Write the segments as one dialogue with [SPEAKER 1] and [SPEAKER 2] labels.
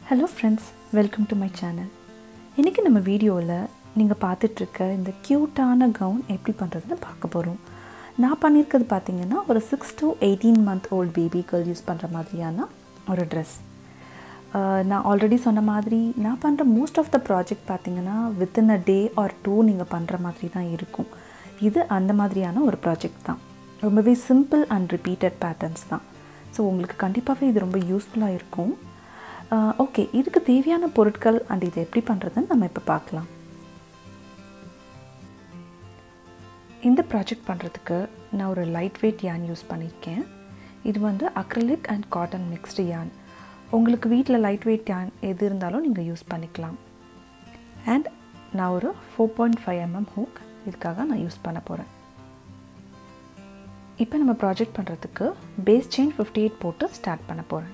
[SPEAKER 1] hello friends welcome to my channel இன்றைக்கி நம்ம வீடியோவில் நீங்கள் பார்த்துட்ருக்க இந்த க்யூட்டான கவுன் எப்படி பண்ணுறதுன்னு பார்க்க போகிறோம் நான் பண்ணியிருக்கிறது பார்த்தீங்கன்னா ஒரு six to eighteen month old baby girl use பண்ணுற மாதிரியான ஒரு ட்ரெஸ் நான் ஆல்ரெடி சொன்ன மாதிரி நான் பண்ணுற மோஸ்ட் ஆஃப் த ப்ராஜெக்ட் பார்த்தீங்கன்னா within a day or two நீங்கள் பண்ணுற மாதிரி தான் இருக்கும் இது அந்த மாதிரியான ஒரு ப்ராஜெக்ட் தான் ரொம்பவே சிம்பிள் அண்ட் ரிப்பீட்டட் பேட்டர்ன்ஸ் தான் ஸோ உங்களுக்கு கண்டிப்பாகவே இது ரொம்ப யூஸ்ஃபுல்லாக இருக்கும் ஓகே இதுக்கு தேவையான பொருட்கள் அண்ட் இதை எப்படி பண்ணுறதுன்னு நம்ம இப்போ பார்க்கலாம் இந்த ப்ராஜெக்ட் பண்ணுறதுக்கு நான் ஒரு லைட் வெயிட் யான் யூஸ் பண்ணியிருக்கேன் இது வந்து அக்ரலிக் அண்ட் காட்டன் மிக்ஸ்டு யான் உங்களுக்கு வீட்டில் லைட் வெயிட் யான் எது இருந்தாலும் நீங்கள் யூஸ் பண்ணிக்கலாம் அண்ட் நான் ஒரு four point five MM hook இதுக்காக நான் யூஸ் பண்ண போகிறேன் இப்போ நம்ம ப்ராஜெக்ட் பண்ணுறதுக்கு பேஸ் செயின் ஃபிஃப்டி எயிட் போட்டு ஸ்டார்ட் பண்ண போகிறேன்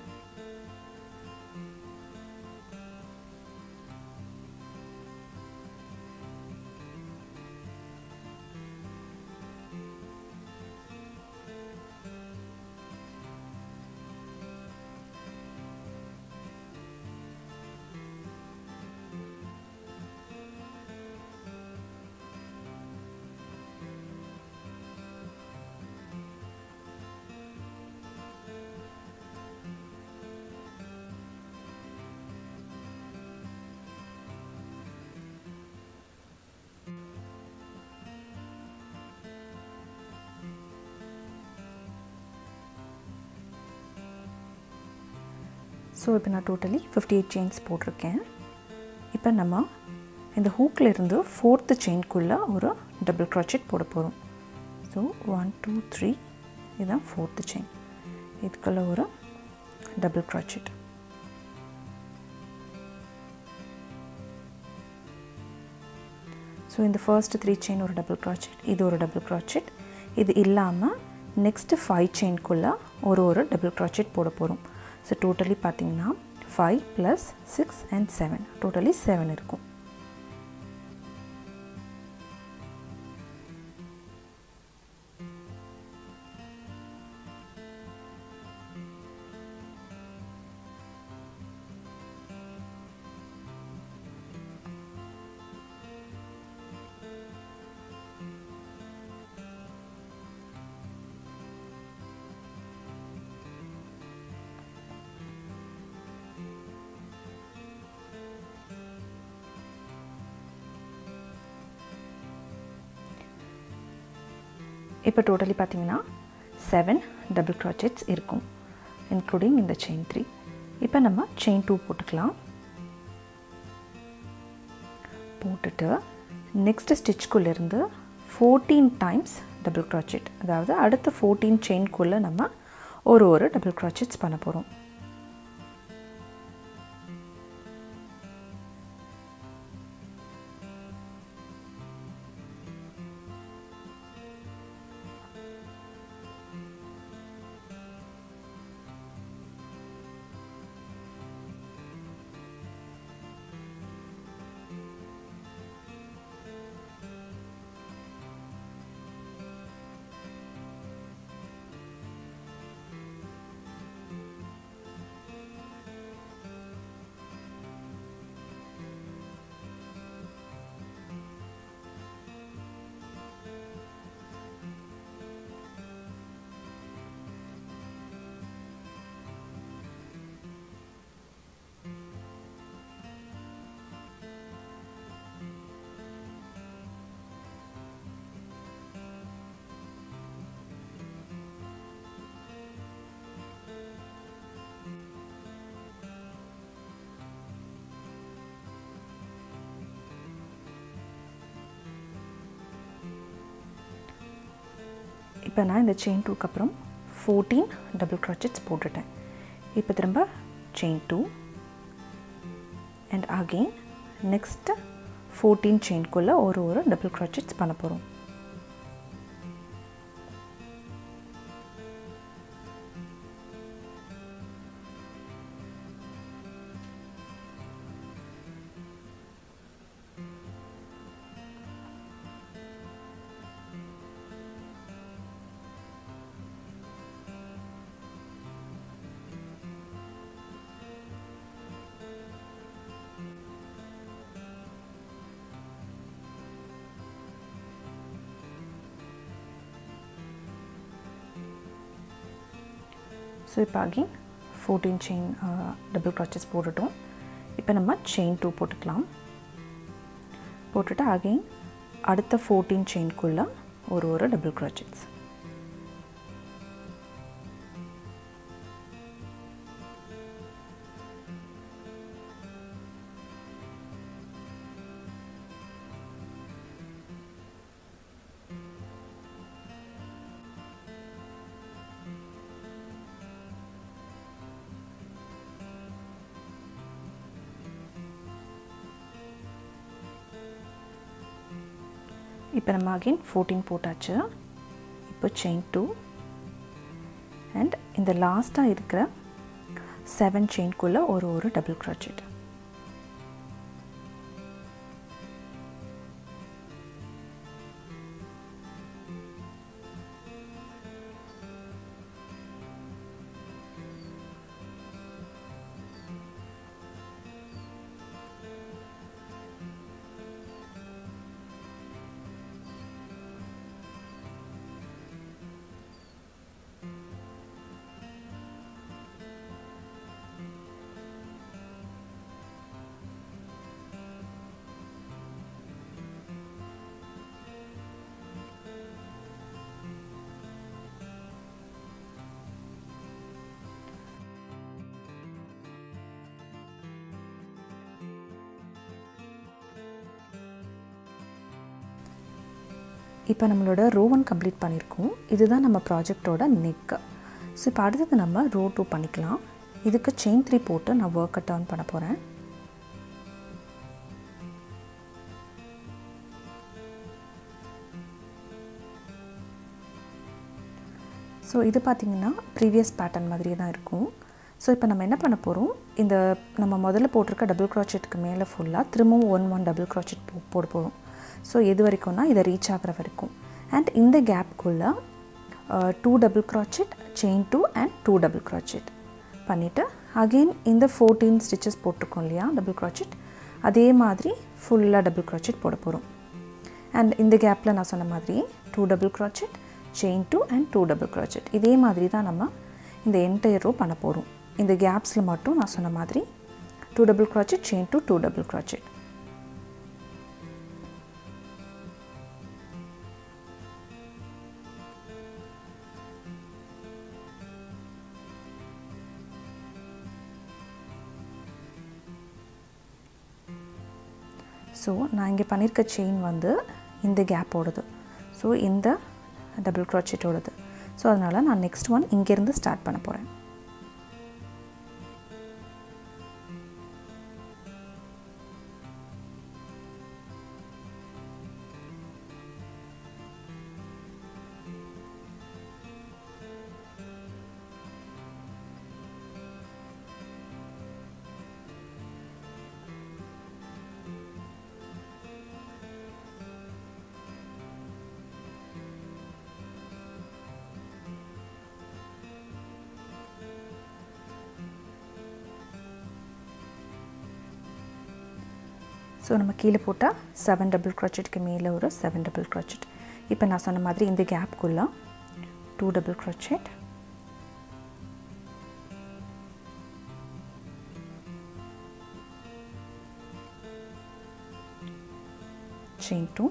[SPEAKER 1] ஸோ இப்போ நான் டோட்டலி ஃபிஃப்டி எயிட் செயின்ஸ் போட்டிருக்கேன் இப்போ நம்ம இந்த ஹூக்கில் இருந்து ஃபோர்த்து செயின்குள்ளே ஒரு டபுள் க்ராச்செட் போட போகிறோம் ஸோ ஒன் டூ த்ரீ இதுதான் ஃபோர்த்து செயின் இதுக்குள்ளே ஒரு டபுள் க்ராச்செட் ஸோ இந்த ஃபர்ஸ்ட் த்ரீ செயின் ஒரு டபுள் க்ராச்செட் இது ஒரு டபுள் க்ராச்செட் இது இல்லாமல் நெக்ஸ்ட்டு ஃபைவ் செயின்குள்ளே ஒரு ஒரு டபுள் க்ராச்செட் போட போகிறோம் ஸோ டோட்டலி பார்த்தீங்கன்னா five plus six and seven totally seven இருக்கும் இப்போ டோட்டலி பார்த்தீங்கன்னா செவன் டபுள் க்ராச்செட்ஸ் இருக்கும் இன்க்ளூடிங் இந்த செயின் த்ரீ இப்போ நம்ம செயின் டூ போட்டுக்கலாம் போட்டுட்டு நெக்ஸ்ட் ஸ்டிச்சுக்குள்ளேருந்து ஃபோர்டீன் டைம்ஸ் டபுள் க்ராச்செட் அதாவது அடுத்த ஃபோர்டீன் செயின்குள்ளே நம்ம ஒரு ஒரு டபுள் க்ராச்செட்ஸ் பண்ண போகிறோம் இப்போ நான் இந்த செயின் டூக்கு அப்புறம் ஃபோர்டீன் டபுள் க்ராச்செட்ஸ் போட்டுட்டேன் இப்போ திரும்ப chain two and again next fourteen செயின்குள்ளே ஒரு ஒரு டபுள் க்ராச்செட்ஸ் பண்ண போகிறோம் ஸோ இப்போ again fourteen chain double crochets போட்டுட்டோம் இப்போ நம்ம செயின் டூ போட்டுக்கலாம் போட்டுட்டு அகெயின் அடுத்த ஃபோர்டீன் செயின்குள்ளே ஒரு ஒரு டபுள் க்ராச்சஸ் இப்போ நம்ம அகெயின் ஃபோர்டீன் போட்டாச்சு இப்போ செயின் டூ அண்ட் இந்த லாஸ்ட்டாக இருக்கிற செவன் செயின்குள்ளே ஒரு ஒரு டபுள் க்ராச்செட் இப்போ நம்மளோட ரோ ஒன் கம்ப்ளீட் பண்ணியிருக்கோம் இதுதான் நம்ம ப்ராஜெக்டோட நெக்கு ஸோ இப்போ அடுத்தது நம்ம ரோ டூ பண்ணிக்கலாம் இதுக்கு செயின் த்ரீ போட்டு நான் ஒர்க்கை டர்ன் பண்ண போகிறேன் ஸோ இது பார்த்திங்கன்னா ப்ரீவியஸ் பேட்டர்ன் மாதிரியே தான் இருக்கும் ஸோ இப்போ நம்ம என்ன பண்ண போகிறோம் இந்த நம்ம முதல்ல போட்டிருக்க டபுள் க்ராச்செட்டுக்கு மேலே ஃபுல்லாக திரும்பவும் ஒன் ஒன் டபுள் க்ராச்செட் போ போட போகிறோம் ஸோ எது வரைக்கும்னா இதை ரீச் ஆகிற வரைக்கும் அண்ட் இந்த கேப்குள்ளே two double crochet chain two and two double crochet பண்ணிவிட்டு அகெயின் இந்த ஃபோர்டீன் ஸ்டிச்சஸ் போட்டிருக்கோம் இல்லையா டபுள் க்ராச்செட் அதே மாதிரி ஃபுல்லாக டபுள் க்ராச்செட் போட போகிறோம் அண்ட் இந்த கேப்பில் நான் சொன்ன மாதிரி two double crochet chain two and two double crochet இதே மாதிரி தான் நம்ம இந்த என்டையர் ரோ பண்ண போகிறோம் இந்த கேப்ஸில் மட்டும் நான் சொன்ன மாதிரி two double crochet chain two two double crochet so நான் இங்கே பண்ணியிருக்க செயின் வந்து இந்த கேப்போடது ஸோ இந்த டபுள் க்ராச்செட்டோடது ஸோ அதனால் நான் நெக்ஸ்ட் ஒன் இங்கேருந்து ஸ்டார்ட் பண்ண போகிறேன் ஸோ நம்ம கீழே போட்டால் செவன் டபுள் க்ராச்செட்க்கு மேலே ஒரு செவன் டபுள் க்ராச்செட் இப்போ நான் சொன்ன மாதிரி இந்த கேப்குள்ளே two double crochet chain 2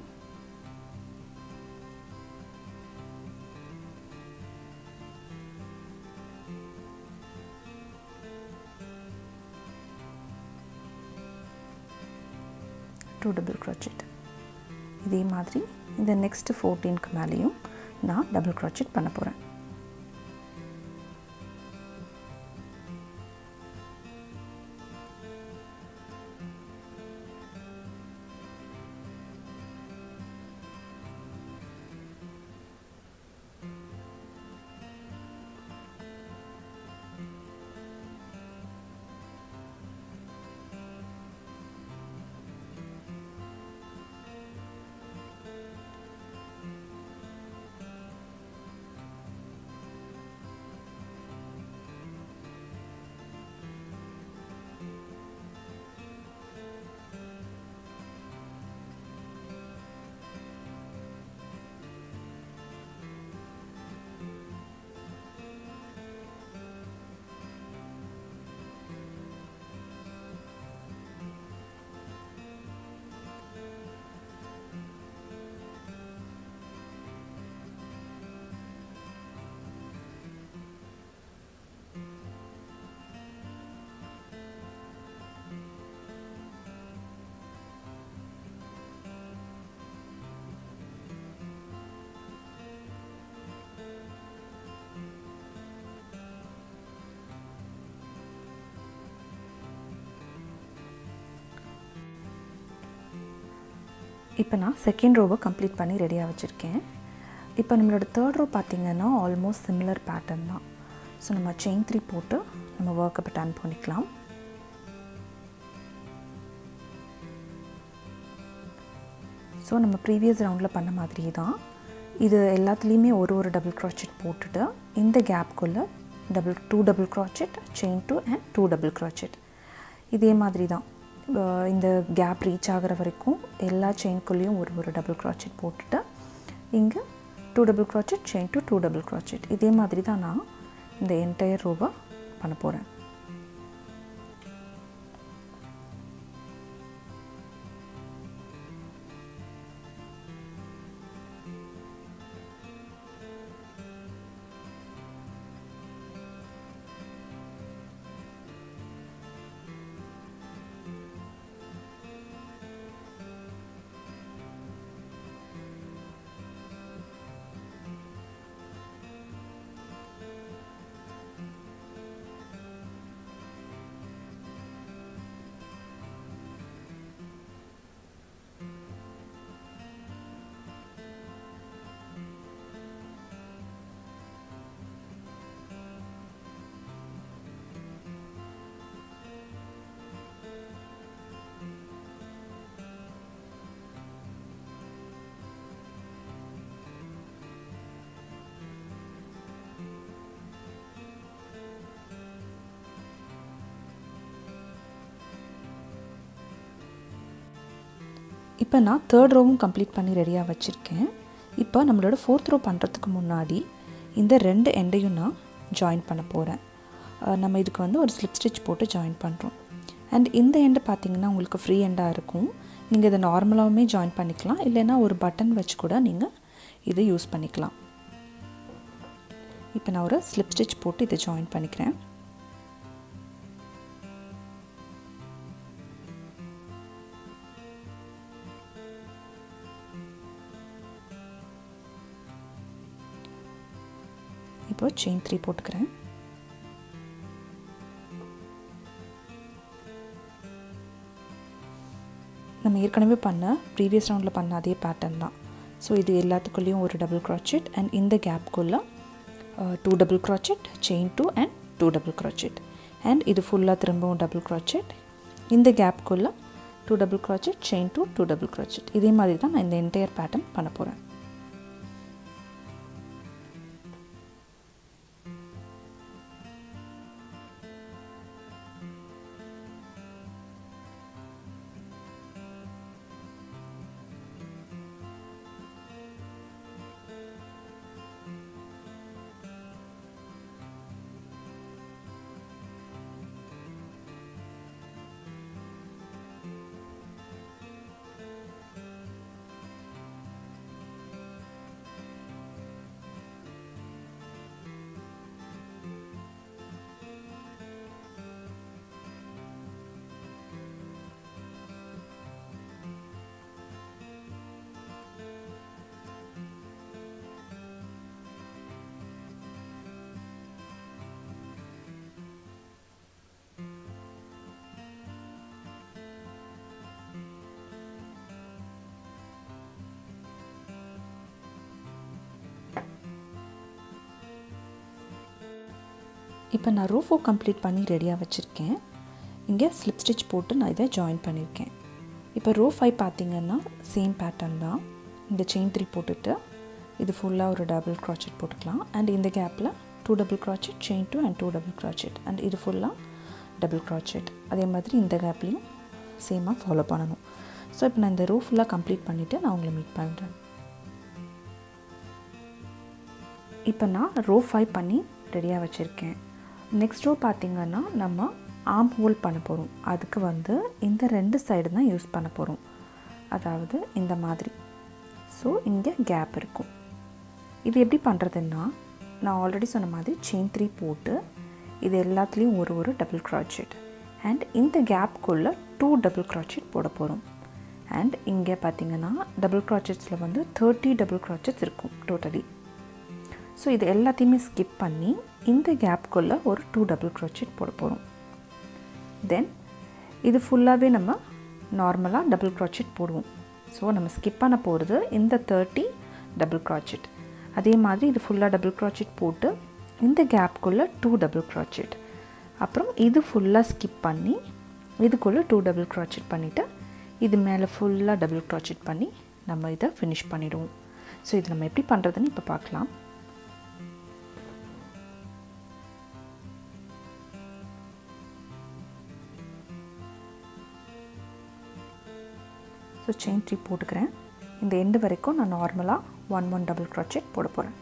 [SPEAKER 1] two double crochet இதே மாதிரி இந்த நெக்ஸ்ட் ஃபோர்டீனுக்கு மேலேயும் நான் டபுள் க்ராச்செட் பண்ண போகிறேன் இப்போ நான் செகண்ட் ரோவை கம்ப்ளீட் பண்ணி ரெடியாக வச்சுருக்கேன் இப்போ நம்மளோட தேர்ட் ரோ பார்த்திங்கன்னா ஆல்மோஸ்ட் சிமிலர் பேட்டர்ன் தான் ஸோ நம்ம செயின் த்ரீ போட்டு நம்ம ஒர்க்கை இப்போ டன் பண்ணிக்கலாம் ஸோ நம்ம ப்ரீவியஸ் ரவுண்டில் பண்ண மாதிரியே தான் இது எல்லாத்துலேயுமே ஒரு ஒரு டபுள் க்ராச்செட் போட்டுட்டு இந்த கேப்குள்ளே double two double crochet chain two and two double crochet இதே மாதிரி தான் இந்த கேப் ரீச் ஆகிற வரைக்கும் எல்லா செயின்குள்ளேயும் ஒரு ஒரு டபுள் க்ராச்செட் போட்டுட்டு இங்கே two double crochet chain two two double crochet இதே மாதிரி தான் நான் இந்த என்டையர் ரோவை பண்ண போகிறேன் இப்போ நான் தேர்ட் ரோவும் கம்ப்ளீட் பண்ணி ரெடியாக வச்சுருக்கேன் இப்போ நம்மளோட ஃபோர்த் ரோ பண்ணுறதுக்கு முன்னாடி இந்த ரெண்டு எண்டையும் நான் ஜாயின் பண்ண போகிறேன் நம்ம இதுக்கு வந்து ஒரு ஸ்லிப் ஸ்டிச் போட்டு ஜாயின் பண்ணுறோம் அண்ட் இந்த எண்டு பார்த்திங்கன்னா உங்களுக்கு ஃப்ரீ எண்டாக இருக்கும் நீங்கள் இதை நார்மலாகவுமே ஜாயின் பண்ணிக்கலாம் இல்லைன்னா ஒரு பட்டன் வச்சு கூட நீங்கள் இதை யூஸ் பண்ணிக்கலாம் இப்போ நான் ஒரு ஸ்லிப் ஸ்டிச் போட்டு இதை ஜாயின் பண்ணிக்கிறேன் இப்போ செயின் த்ரீ போட்டுக்கிறேன் நம்ம ஏற்கனவே பண்ண ப்ரீவியஸ் ரவுண்டில் பண்ண அதே பேட்டர்ன் தான் ஸோ இது எல்லாத்துக்குள்ளேயும் ஒரு டபுள் க்ராச்செட் அண்ட் இந்த கேப்குள்ளே two double crochet chain two and two double crochet and இது ஃபுல்லாக திரும்பவும் டபுள் க்ராச்செட் இந்த கேப்குள்ளே two double crochet chain two two double crochet இதே மாதிரி தான் நான் இந்த என்டையர் பேட்டர்ன் பண்ண போகிறேன் இப்போ நான் ரூஃபோ கம்ப்ளீட் பண்ணி ரெடியாக வச்சுருக்கேன் இங்கே ஸ்லிப் ஸ்டிச் போட்டு நான் இதை ஜாயின் பண்ணியிருக்கேன் இப்போ ரோ ஃபைவ் பார்த்திங்கன்னா சேம் பேட்டர்ன் தான் இந்த செயின் த்ரீ போட்டுட்டு இது ஃபுல்லாக ஒரு டபுள் க்ராச்செட் போட்டுக்கலாம் அண்ட் இந்த கேப்பில் two double crochet chain two and two double crochet and இது ஃபுல்லாக டபுள் க்ராச்செட் அதே மாதிரி இந்த கேப்லேயும் சேமாக ஃபாலோ பண்ணணும் ஸோ இப்போ நான் இந்த ரோ ஃபுல்லாக கம்ப்ளீட் பண்ணிவிட்டு நான் உங்களை மீட் பண்ணுறேன் இப்போ நான் ரோ ஃபைவ் பண்ணி ரெடியாக வச்சுருக்கேன் நெக்ஸ்ட் ரோ பார்த்திங்கன்னா நம்ம ஆம் ஹோல் பண்ண போகிறோம் அதுக்கு வந்து இந்த ரெண்டு சைடு தான் யூஸ் பண்ண போகிறோம் அதாவது இந்த மாதிரி ஸோ இங்கே கேப் இருக்கும் இது எப்படி பண்ணுறதுன்னா நான் ஆல்ரெடி சொன்ன மாதிரி செயின் த்ரீ போட்டு இது எல்லாத்துலேயும் ஒரு ஒரு டபுள் க்ராச்செட் அண்ட் இந்த கேப்குள்ளே டூ டபுள் க்ராச்செட் போட போகிறோம் அண்ட் இங்கே பார்த்தீங்கன்னா டபுள் க்ராச்செட்ஸில் வந்து தேர்ட்டி டபுள் க்ராச்செட்ஸ் இருக்கும் டோட்டலி ஸோ இது எல்லாத்தையுமே ஸ்கிப் பண்ணி இந்த கேப்குள்ளே ஒரு டூ டபுள் க்ரோச்செட் போட போகிறோம் தென் இது ஃபுல்லாகவே நம்ம நார்மலாக டபுள் க்ரோச்செட் போடுவோம் ஸோ நம்ம ஸ்கிப் பண்ண போகிறது இந்த தேர்ட்டி டபுள் க்ராச்செட் அதே மாதிரி இது ஃபுல்லாக டபுள் க்ராச்செட் போட்டு இந்த கேப்குள்ளே டூ டபுள் க்ராச்செட் அப்புறம் இது ஃபுல்லாக ஸ்கிப் பண்ணி இதுக்குள்ளே டூ டபுள் க்ராச்செட் பண்ணிவிட்டு இது மேலே ஃபுல்லாக டபுள் க்ராச்செட் பண்ணி நம்ம இதை ஃபினிஷ் பண்ணிவிடுவோம் ஸோ இது நம்ம எப்படி பண்ணுறதுன்னு இப்போ பார்க்கலாம் ஸோ செயின் த்ரீ போட்டுக்கிறேன் இந்த எண்டு வரைக்கும் நான் நார்மலாக ஒன் ஒன் டபுள் க்ராச்செட் போட போகிறேன்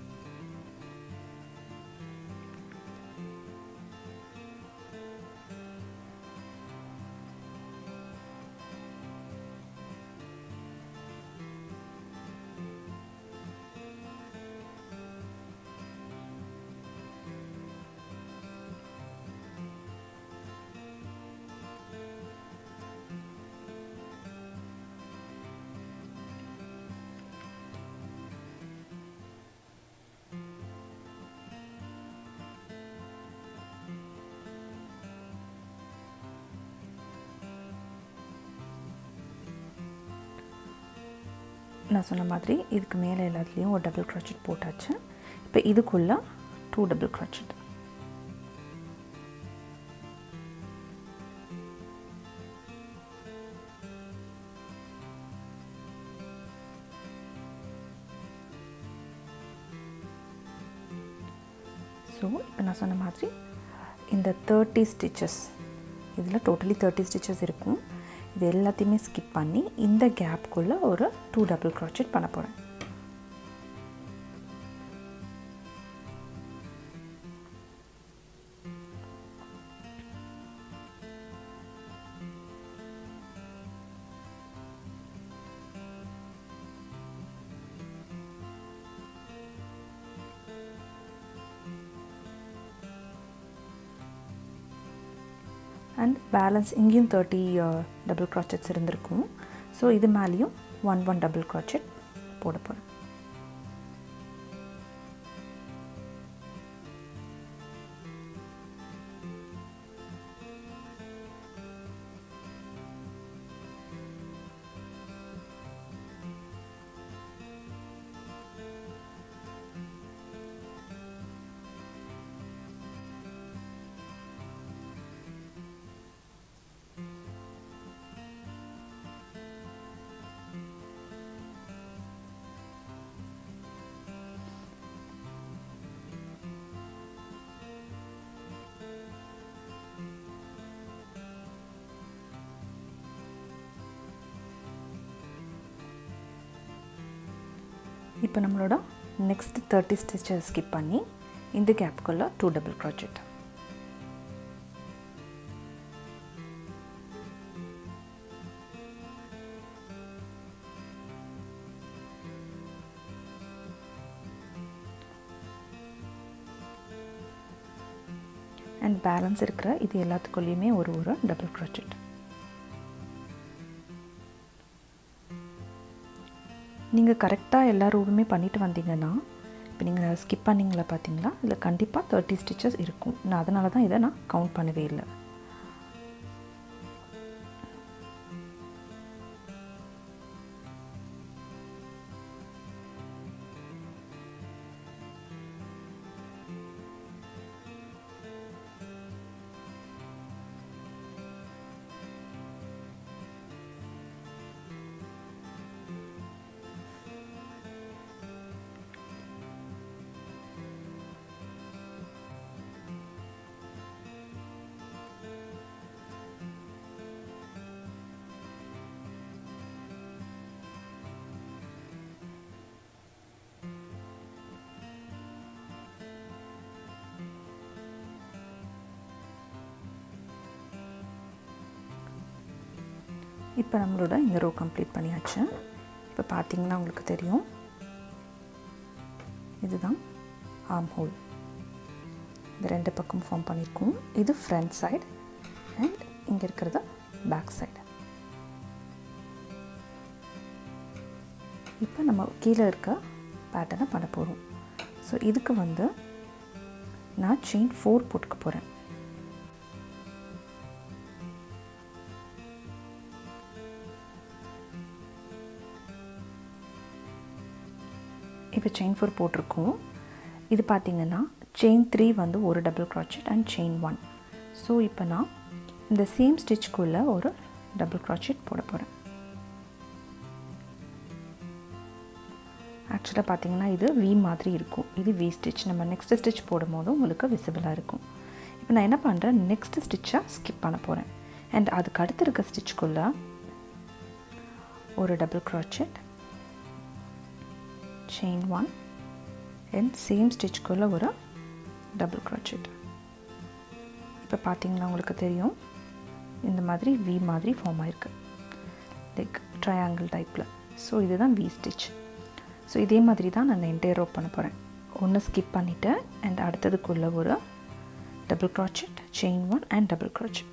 [SPEAKER 1] நான் சொன்ன மாதிரி இதுக்கு மேலே எல்லாத்துலேயும் ஒரு டபுள் க்ராச்செட் போட்டாச்சு இப்போ இதுக்குள்ளே டூ டபுள் க்ராச்செட் ஸோ இப்போ நான் சொன்ன மாதிரி இந்த தேர்ட்டி ஸ்டிச்சஸ் இதில் டோட்டலி தேர்ட்டி ஸ்டிச்சஸ் இருக்கும் இது எல்லாத்தையுமே ஸ்கிப் பண்ணி இந்த கேப்குள்ளே ஒரு டூ டபுள் க்ராச்செட் பண்ண போகிறேன் அண்ட் பேலன்ஸ் இங்கேயும் தேர்ட்டி டபுள் க்ராச்செட்ஸ் இருந்திருக்கும் ஸோ இது மேலேயும் ஒன் ஒன் டபுள் க்ராச்செட் போட போகிறேன் இப்போ நம்மளோட நெக்ஸ்ட் தேர்ட்டி ஸ்டிச்சஸ் ஸ்கிப் பண்ணி இந்த கேப்புக்குள்ளே two double crochet and balance இருக்கிற இது எல்லாத்துக்குள்ளேயுமே ஒரு ஒரு டபுள் க்ராச்செட் நீங்கள் கரெக்டாக எல்லா ரூலுமே பண்ணிட்டு வந்தீங்கன்னா இப்போ நீங்கள் ஸ்கிப் பண்ணிங்களா பார்த்தீங்களா இதில் கண்டிப்பாக தேர்ட்டி ஸ்டிச்சஸ் இருக்கும் நான் அதனால தான் இதை நான் கவுண்ட் பண்ணவே இல்லை இப்போ நம்மளோட இந்த ரோ கம்ப்ளீட் பண்ணியாச்சு இப்போ பார்த்தீங்கன்னா உங்களுக்கு தெரியும் இதுதான் ஆர்ம் ஹோல் இந்த ரெண்டு பக்கம் ஃபார்ம் பண்ணியிருக்கோம் இது ஃப்ரண்ட் சைடு அண்ட் இங்கே இருக்கிறது பேக் சைடு இப்போ நம்ம கீழே இருக்க பேட்டர்னை பண்ண போகிறோம் ஸோ இதுக்கு வந்து நான் செயின் ஃபோர் போட்டுக்க போகிறேன் இப்போ செயின் ஃபோர் போட்டிருக்கோம் இது பார்த்திங்கன்னா செயின் த்ரீ வந்து ஒரு double crochet and chain one so இப்போ நான் இந்த சேம் ஸ்டிச்சுக்குள்ளே ஒரு டபுள் க்ராச்செட் போட போகிறேன் ஆக்சுவலாக பார்த்தீங்கன்னா இது வி மாதிரி இருக்கும் இது வி ஸ்டிச் நம்ம நெக்ஸ்ட் ஸ்டிச் போடும் போது உங்களுக்கு விசிபிளாக இருக்கும் இப்போ நான் என்ன பண்ணுறேன் நெக்ஸ்ட் ஸ்டிச்சை ஸ்கிப் பண்ண போகிறேன் அண்ட் அதுக்கு அடுத்து இருக்க ஸ்டிச்சுக்குள்ளே ஒரு double crochet chain one and same ஸ்டிச்சுக்குள்ளே ஒரு டபுள் க்ராச்செட் இப்போ பார்த்தீங்கன்னா உங்களுக்கு தெரியும் இந்த மாதிரி வி மாதிரி ஃபார்ம் ஆயிருக்கு லைக் ட்ரையாங்கிள் டைப்பில் ஸோ இதுதான் வி ஸ்டிச் ஸோ இதே மாதிரி தான் நான் என்டையர் ரோப் பண்ண போகிறேன் ஒன்று ஸ்கிப் பண்ணிவிட்டேன் அண்ட் அடுத்ததுக்குள்ளே ஒரு double crochet chain one and double crochet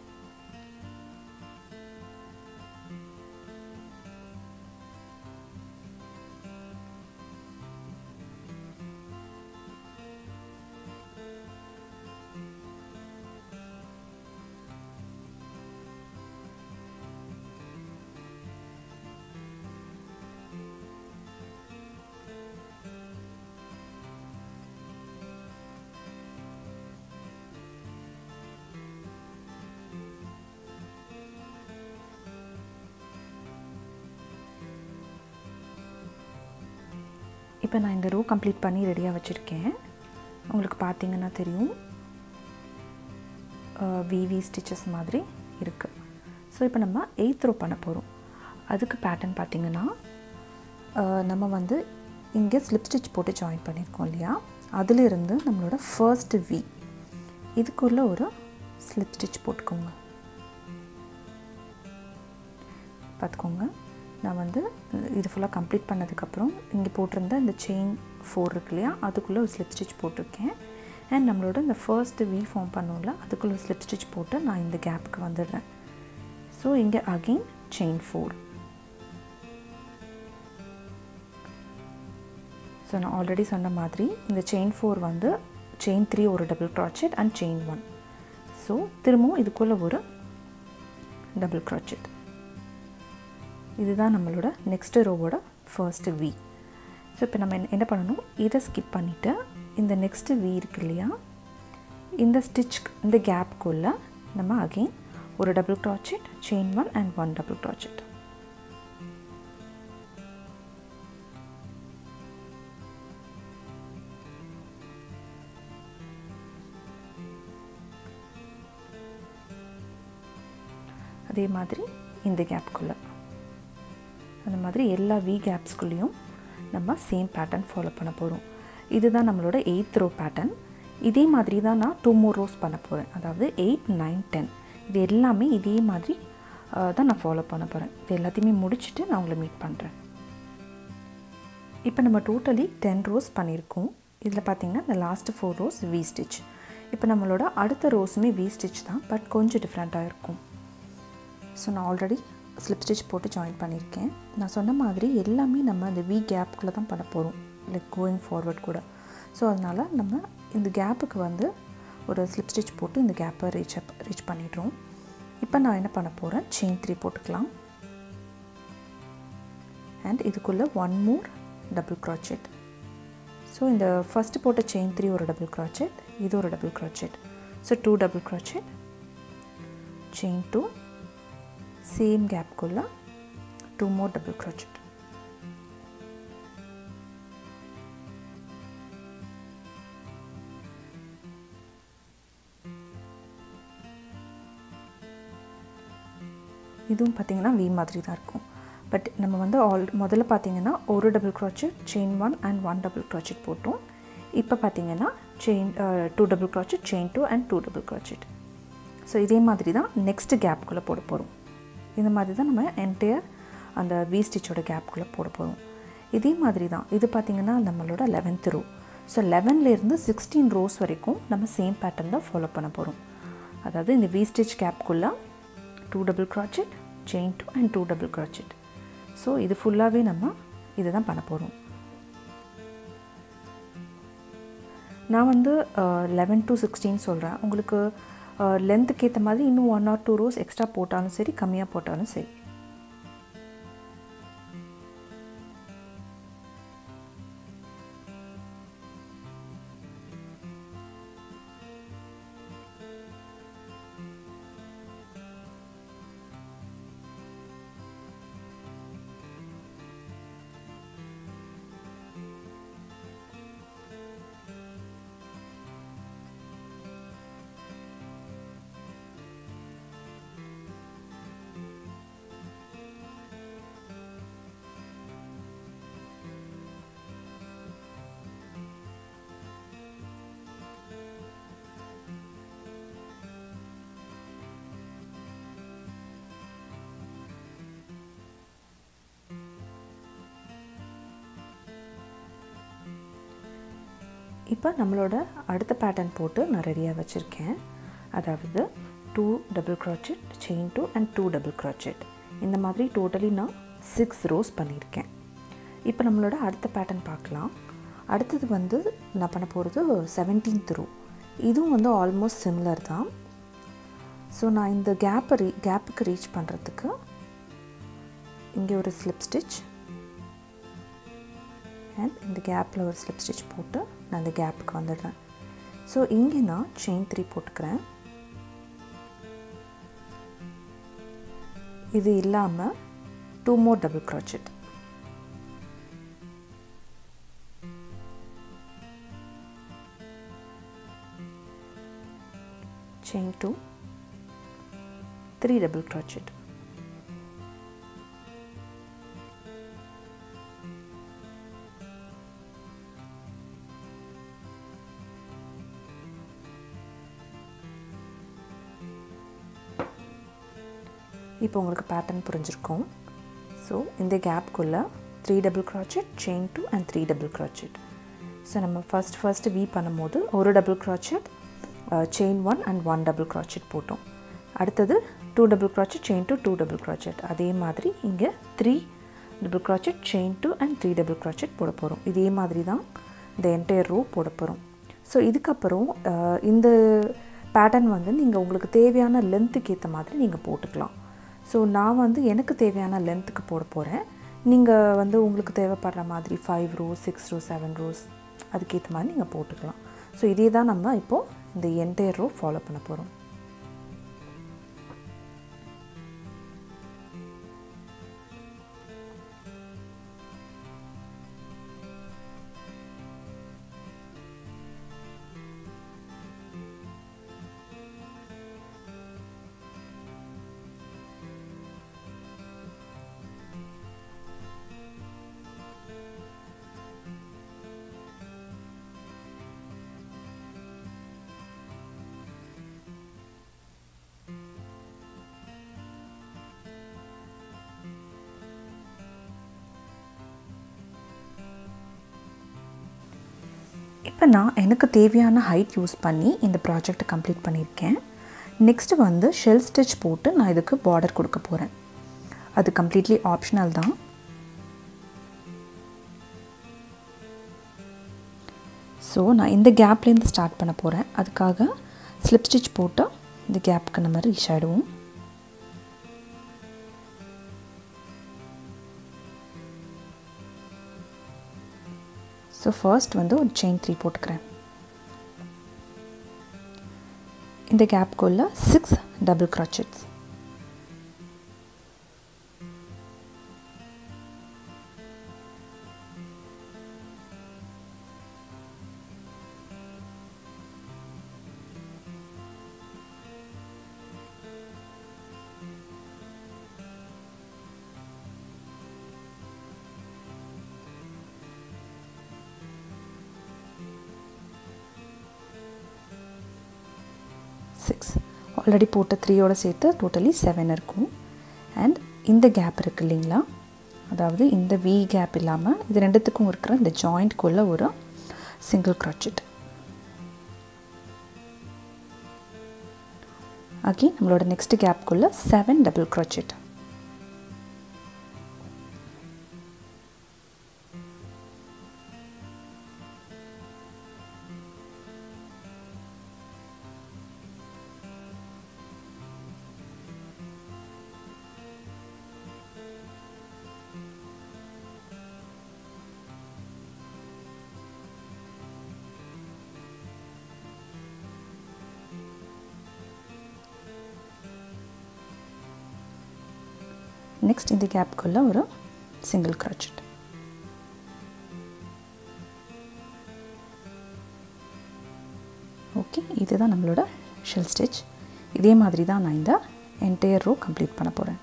[SPEAKER 1] இப்போ நான் இந்த ரோ கம்ப்ளீட் பண்ணி ரெடியாக வச்சுருக்கேன் உங்களுக்கு பார்த்தீங்கன்னா தெரியும் விவி ஸ்டிச்சஸ் மாதிரி இருக்குது ஸோ இப்போ நம்ம எயித் ரோ பண்ண போகிறோம் அதுக்கு பேட்டர்ன் பார்த்திங்கன்னா நம்ம வந்து இங்கே ஸ்லிப் ஸ்டிச் போட்டு ஜாயின் பண்ணியிருக்கோம் இல்லையா அதிலிருந்து நம்மளோட ஃபர்ஸ்ட் வி இதுக்குள்ளே ஒரு ஸ்லிப் ஸ்டிச் போட்டுக்கோங்க பார்த்துக்கோங்க நான் வந்து இது ஃபுல்லாக கம்ப்ளீட் பண்ணதுக்கப்புறம் இங்கே போட்டிருந்த இந்த செயின் ஃபோர் இருக்கு இல்லையா அதுக்குள்ளே ஒரு ஸ்லிப் ஸ்டிச் போட்டிருக்கேன் அண்ட் நம்மளோட இந்த ஃபர்ஸ்ட் வி ஃபார்ம் பண்ணோம்ல அதுக்குள்ளே ஸ்லிப் ஸ்டிச் போட்டு நான் இந்த கேப்புக்கு வந்துடுறேன் ஸோ இங்கே அகெயின் செயின் ஃபோர் ஸோ நான் ஆல்ரெடி சொன்ன மாதிரி இந்த செயின் ஃபோர் வந்து செயின் த்ரீ ஒரு double crochet and chain one so திரும்பவும் இதுக்குள்ளே ஒரு டபுள் க்ராச்செட் இதுதான் நம்மளோட நெக்ஸ்ட் ரோவோட ஃபர்ஸ்ட் வி ஸோ இப்போ நம்ம என்ன பண்ணணும் இதை ஸ்கிப் பண்ணிவிட்டு இந்த நெக்ஸ்ட்டு வி இருக்கு இல்லையா இந்த ஸ்டிச் இந்த கேப்புக்குள்ளே நம்ம அகெயின் ஒரு double crochet chain one and one double crochet அதே மாதிரி இந்த கேப்புக்குள்ளே அந்த மாதிரி எல்லா வி கேப்ஸ்குள்ளேயும் நம்ம சேம் பேட்டர்ன் ஃபாலோ பண்ண போகிறோம் இதுதான் நம்மளோட எயித் ரோ பேட்டர்ன் இதே மாதிரி தான் நான் டூ மோர் ரோஸ் பண்ண போகிறேன் அதாவது எயிட் நைன் டென் இது எல்லாமே இதே மாதிரி தான் நான் ஃபாலோ பண்ண போகிறேன் இது எல்லாத்தையுமே முடிச்சுட்டு நான் உங்களை மீட் பண்ணுறேன் இப்போ நம்ம டோட்டலி டென் ரோஸ் பண்ணியிருக்கோம் இதில் பார்த்திங்கன்னா இந்த last four rows V stitch இப்போ நம்மளோட அடுத்த ரோஸுமே வி ஸ்டிச் தான் பட் கொஞ்சம் டிஃப்ரெண்ட்டாக இருக்கும் ஸோ நான் ஆல்ரெடி ஸ்லிப் ஸ்டிச் போட்டு ஜாயின் பண்ணியிருக்கேன் நான் சொன்ன மாதிரி எல்லாமே நம்ம அந்த வி கேப்புக்குள்ளே தான் பண்ண போகிறோம் லைக் கோயிங் ஃபார்வர்ட் கூட ஸோ அதனால் நம்ம இந்த கேப்புக்கு வந்து ஒரு ஸ்லிப் ஸ்டிச் போட்டு இந்த கேப்பை ரீச் அப் ரீச் பண்ணிடுறோம் இப்போ நான் என்ன பண்ண போகிறேன் செயின் த்ரீ போட்டுக்கலாம் அண்ட் இதுக்குள்ளே one more double crochet so இந்த ஃபஸ்ட்டு போட்ட செயின் த்ரீ ஒரு டபுள் க்ராச்செட் இது ஒரு double crochet so two double crochet chain two same கேப்குள்ளே டூ மோர் டபுள் க்ராச்செட் இதுவும் பார்த்திங்கன்னா வி மாதிரி தான் இருக்கும் பட் நம்ம வந்து ஆல் முதல்ல பார்த்திங்கன்னா ஒரு double crochet chain one and one double crochet போட்டோம் இப்போ பார்த்திங்கன்னா chain two double crochet chain two and two double crochet so இதே மாதிரி தான் நெக்ஸ்ட் கேப்புக்குள்ளே போட போகிறோம் இந்த மாதிரி தான் நம்ம என்டையர் அந்த வி ஸ்டிச்சோட கேப்புக்குள்ளே போட போகிறோம் இதே மாதிரி தான் இது பார்த்திங்கன்னா நம்மளோட லெவன்த் ரோ ஸோ லெவன்லேருந்து சிக்ஸ்டீன் ரோஸ் வரைக்கும் நம்ம சேம் பேட்டர்ன் தான் ஃபாலோ பண்ண போகிறோம் அதாவது இந்த வி ஸ்டிச் கேப்புக்குள்ளே two double crochet chain two and two double crochet so இது ஃபுல்லாகவே நம்ம இதை தான் பண்ண போகிறோம் நான் வந்து லெவன் டு சிக்ஸ்டீன் சொல்கிறேன் உங்களுக்கு லென்த்துக்கு ஏற்ற மாதிரி இன்னும் one or two rows extra போட்டாலும் சரி கம்மியாக போட்டாலும் சரி இப்போ நம்மளோட அடுத்த பேட்டர்ன் போட்டு நான் ரெடியாக வச்சுருக்கேன் அதாவது two double crochet chain two and two double crochet இந்த மாதிரி டோட்டலி நான் சிக்ஸ் ரோஸ் பண்ணியிருக்கேன் இப்போ நம்மளோட அடுத்த பேட்டர்ன் பார்க்கலாம் அடுத்தது வந்து நான் பண்ண போகிறது செவன்டீன்த் ரோ இதுவும் வந்து ஆல்மோஸ்ட் சிமிலர் தான் ஸோ நான் இந்த கேப்பை ரீ கேப்புக்கு ரீச் பண்ணுறதுக்கு இங்கே ஒரு ஸ்லிப் ஸ்டிச் அண்ட் இந்த கேப்பில் ஒரு ஸ்லிப் ஸ்டிச் போட்டு நான் இந்த கேப்புக்கு வந்துடுறேன் ஸோ இங்கே நான் செயின் த்ரீ போட்டுக்கிறேன் இது இல்லாமல் two more double crochet chain 2 3 double crochet இப்போ உங்களுக்கு பேட்டர்ன் புரிஞ்சிருக்கும் ஸோ இந்த கேப்குள்ளே three double crochet chain two and three double crochet so நம்ம ஃபஸ்ட் ஃபஸ்ட்டு வீ பண்ணும்போது ஒரு double crochet chain one and one double crochet போட்டோம் அடுத்தது two double crochet chain two two double crochet அதே மாதிரி இங்கே three double crochet chain two and three double crochet போட போகிறோம் இதே மாதிரி தான் இந்த என்டையர் ரோ போட போகிறோம் ஸோ இதுக்கப்புறம் இந்த பேட்டர்ன் வந்து நீங்கள் உங்களுக்கு தேவையான லென்த்துக்கு ஏற்ற மாதிரி நீங்கள் போட்டுக்கலாம் ஸோ நான் வந்து எனக்கு தேவையான லென்த்துக்கு போட போகிறேன் நீங்கள் வந்து உங்களுக்கு தேவைப்படுற மாதிரி five rows six rows seven rows அதுக்கேற்ற மாதிரி நீங்கள் போட்டுக்கலாம் ஸோ இதே தான் நம்ம இப்போது இந்த என்டையர் ரோ ஃபாலோ பண்ண போகிறோம் இப்போ நான் எனக்கு தேவையான ஹைட் யூஸ் பண்ணி இந்த ப்ராஜெக்டை கம்ப்ளீட் பண்ணியிருக்கேன் நெக்ஸ்ட்டு வந்து ஷெல் ஸ்டிச் போட்டு நான் இதுக்கு பார்டர் கொடுக்க போகிறேன் அது கம்ப்ளீட்லி ஆப்ஷனல் தான் ஸோ நான் இந்த கேப்லேருந்து ஸ்டார்ட் பண்ண போகிறேன் அதுக்காக ஸ்லிப் ஸ்டிச் போட்டு இந்த கேப்புக்கு நம்ம ரீச் ஆகிடுவோம் ஸோ ஃபர்ஸ்ட் வந்து ஒரு செயின் த்ரீ போட்டுக்கிறேன் இந்த கேப்குள்ள six double crochets six already போட்ட த்ரீயோட சேர்த்து டோட்டலி செவன் இருக்கும் அண்ட் இந்த கேப் இருக்கு இல்லைங்களா அதாவது இந்த வி கேப் இல்லாமல் இது ரெண்டுத்துக்கும் இருக்கிற இந்த ஜாயிண்ட்குள்ளே ஒரு சிங்கிள் க்ராச்செட் அகெயின் நம்மளோட நெக்ஸ்ட் கேப்குள்ளே செவன் டபுள் க்ராச்செட் நெக்ஸ்ட் இந்த கேப்புக்குள்ளே ஒரு சிங்கிள் க்ராச்செட் ஓகே இதுதான் நம்மளோட ஷெல் ஸ்டிச் இதே மாதிரி தான் நான் இந்த என்டையர் ரோ கம்ப்ளீட் பண்ண போகிறேன்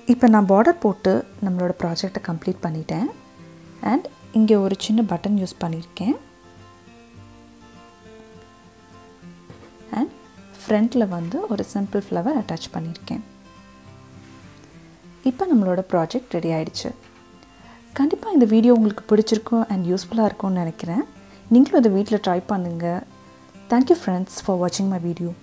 [SPEAKER 1] இப்போ நான் பார்டர் போட்டு நம்மளோட ப்ராஜெக்டை கம்ப்ளீட் பண்ணிட்டேன் அண்ட் இங்கே ஒரு சின்ன பட்டன் யூஸ் பண்ணியிருக்கேன் அண்ட் ஃப்ரண்ட்டில் வந்து ஒரு சிம்பிள் ஃப்ளவர் அட்டாச் பண்ணியிருக்கேன் இப்போ நம்மளோட ப்ராஜெக்ட் ரெடி ஆயிடுச்சு கண்டிப்பாக இந்த வீடியோ உங்களுக்கு பிடிச்சிருக்கும் அண்ட் யூஸ்ஃபுல்லாக இருக்கும்னு நினைக்கிறேன் நீங்களும் இதை வீட்டில் ட்ரை பண்ணுங்கள் தேங்க்யூ ஃப்ரெண்ட்ஸ் ஃபார் வாட்சிங் மை வீடியோ